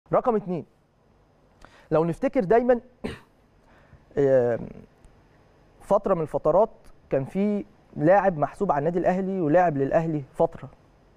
رقم اتنين لو نفتكر دايما آم، فتره من الفترات كان في لاعب محسوب على النادي الاهلي ولاعب للاهلي فتره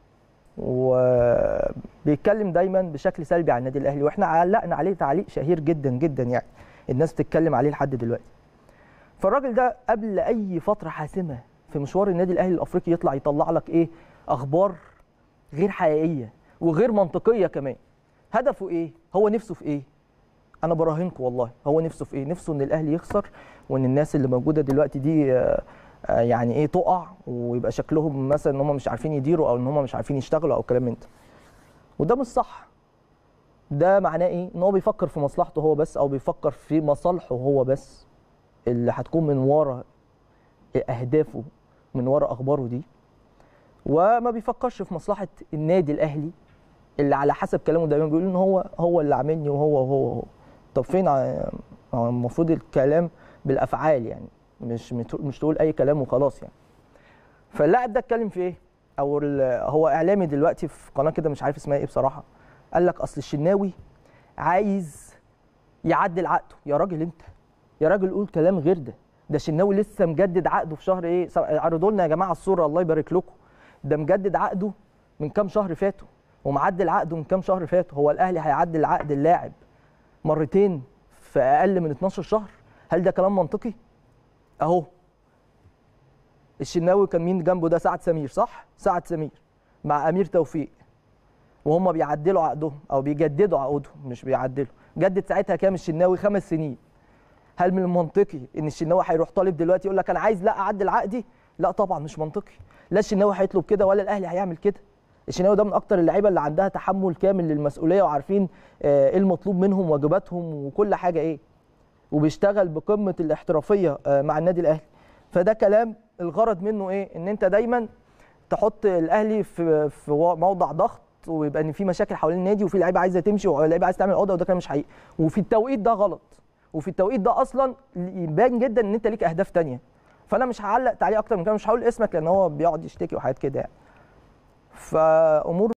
وبيتكلم دايما بشكل سلبي عن النادي الاهلي واحنا علقنا عليه تعليق شهير جدا جدا يعني الناس بتتكلم عليه لحد دلوقتي فالراجل ده قبل اي فتره حاسمه في مشوار النادي الاهلي الافريقي يطلع يطلع لك ايه اخبار غير حقيقيه وغير منطقيه كمان هدفه ايه هو نفسه في ايه انا براهنكم والله هو نفسه في ايه نفسه ان الاهلي يخسر وان الناس اللي موجوده دلوقتي دي آه، آه، يعني ايه تقع ويبقى شكلهم مثلا ان هم مش عارفين يديروا او ان هم مش عارفين يشتغلوا او كلام من ده وده مش صح ده معناه ايه ان هو بيفكر في مصلحته هو بس او بيفكر في مصالحه هو بس اللي هتكون من ورا اهدافه من ورا اخباره دي وما بيفكرش في مصلحه النادي الاهلي اللي على حسب كلامه دايما بيقول ان هو هو اللي عاملني وهو وهو وهو طب فين ع- هو المفروض الكلام بالافعال يعني مش مت- مش تقول اي كلام وخلاص يعني فاللاعب ده اتكلم في ايه او ال- هو اعلامي دلوقتي في قناه كده مش عارف اسمها ايه بصراحه قال لك اصل الشناوي عايز يعدل عقده يا راجل انت يا راجل قول كلام غير ده ده الشناوي لسه مجدد عقده في شهر ايه سب- عرضوا لنا يا جماعه الصوره الله يبارك لكم ده مجدد عقده من كام شهر فاتوا ومعدل عقده من كام شهر فاتوا هو الاهلي هيعدل عقد اللاعب مرتين في اقل من 12 شهر هل ده كلام منطقي اهو الشناوي كان مين جنبه ده سعد سمير صح سعد سمير مع امير توفيق وهم بيعدلوا عقدهم او بيجددوا عقودهم مش بيعدلوا جدد ساعتها كام الشناوي خمس سنين هل من المنطقي ان الشناوي هيروح طالب دلوقتي يقول لك انا عايز لا اعدل عقدي لا طبعا مش منطقي لا الشناوي هيطلب كده ولا الاهلي هيعمل كده الشناوي ده من اكتر اللعيبه اللي عندها تحمل كامل للمسؤوليه وعارفين آه، ايه المطلوب منهم واجباتهم وكل حاجه ايه وبيشتغل بقمه الاحترافيه آه، مع النادي الاهلي فده كلام الغرض منه ايه ان انت دايما تحط الاهلي في في و- موضع ضغط ويبقى ان في مشاكل حوالين النادي وفي لعيبه عايزه تمشي ولعيبه عايزه تعمل عقده وده كلام مش حقيقي وفي التوقيت ده غلط وفي التوقيت ده اصلا يبان جدا ان انت ليك اهداف تانية فانا مش هعلق تعليق اكتر من كده مش هقول اسمك لان هو بيقعد يشتكي وحاجات كده يعني فامور